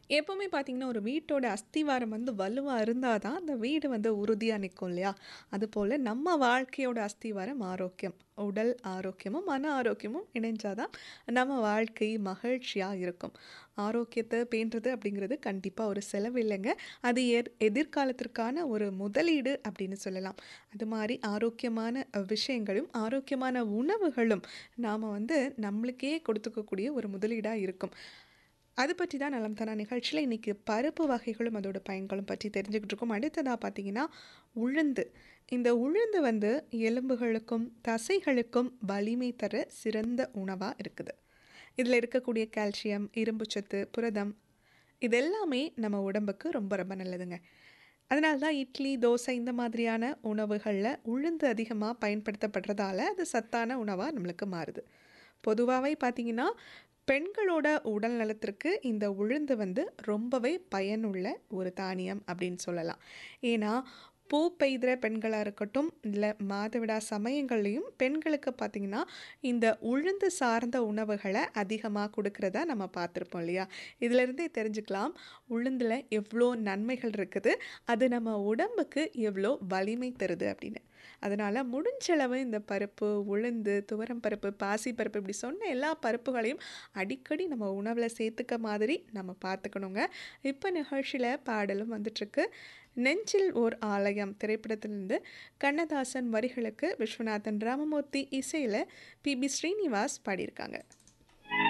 எப்பவுமே பார்த்தீங்கன்னா, ஒரு வீட்டோட அஸ்திவாரம் வந்து வலுவா இருந்தா தான், அந்த வீடு வந்து உறுதியா நிக்கும் இல்லையா? அதுபோல நம்ம வாழ்க்கையோட அஸ்திவாரம் ஆரோக்கியம். உடல் ஆரோக்கியமும், மன ஆரோக்கியமும் இணைஞ்சா தான் நம்ம வாழ்க்கை மகிழ்ச்சியா இருக்கும். ஆரோக்கியத்த பேணுறது அப்படிங்கிறது கண்டிப்பா ஒரு செலவு இல்லங்க. அது எர் எதிர்காலத்திற்கான ஒரு முதலீடு அப்படின்னு சொல்லலாம். அது மாரி ஆரோக்கியமான அ விஷயங்களும், ஆரோக்கியமான உணவுகளும் நாம வந்து நம்மளுக்கே கொடுத்துக்கக்கூடிய ஒரு முதலீடா இருக்கும். அது பற்றி தான் நலம் தனா நிகழ்ச்சியில இன்னைக்கு பருப்பு வகைகளும், அதோட பயன்களும் பற்றி தெரிஞ்சுக்கிட்டு இருக்கோம். அடுத்ததா பார்த்தீங்கன்னா, உளுந்து. இந்த உளுந்து வந்து எலும்புகளுக்கும், தசைகளுக்கும் வலிமை தர சிறந்த உணவா இருக்குது. இதில இருக்கக்கூடிய கால்சியம், இரும்புச்சத்து, புரதம் இது எல்லாமே நம்ம உடம்புக்கு ரொம்ப ரொம்ப நல்லதுங்க. அதனால தான் இட்லி, தோசை இந்த மாதிரியான உணவுகள்ல உளுந்து அதிகமா பயன்படுத்தப்படுறதால, அது சத்தான உணவா நம்மளுக்கு மாறுது. பொதுவாவே பார்த்தீங்கன்னா, பெண்களோட உடல் நலத்திற்கு இந்த உளுந்து வந்து ரொம்பவே பயனுள்ள ஒரு தானியம் அப்படின்னு சொல்லலாம். ஏன்னா, பூ பெய்துற பெண்களா இருக்கட்டும், இல்ல மாதவிடா சமயங்கள்லயும் பெண்களுக்கு பார்த்தீங்கன்னா, இந்த உளுந்து சார்ந்த உணவுகள அதிகமா குடுக்கிறத நம்ம பார்த்துருப்போம் இல்லையா? இதிலிருந்தே தெரிஞ்சுக்கலாம், உளுந்துல எவ்ளோ நன்மைகள் இருக்குது. அது நம்ம உடம்புக்கு எவ்ளோ வலிமை தருது அப்படின்னு. அதனால முடிஞ்ச அளவு இந்த பருப்பு, உளுந்து, துவரம் பருப்பு, பாசி பருப்பு இப்படி சொன்ன எல்லா பருப்புகளையும் அடிக்கடி நம்ம உணவுல சேர்த்துக்க மாதிரி நம்ம பார்த்துக்கணுங்க. இப்ப நிகழ்ச்சியில பாடலும் வந்துட்டுருக்கு. நெஞ்சில் ஓர் ஆலயம் திரைப்படத்திலிருந்து கண்ணதாசன் வரிகளுக்கு விஸ்வநாதன் ராமமூர்த்தி இசையில பி. பி. ஸ்ரீனிவாஸ் பாடியிருக்காங்க.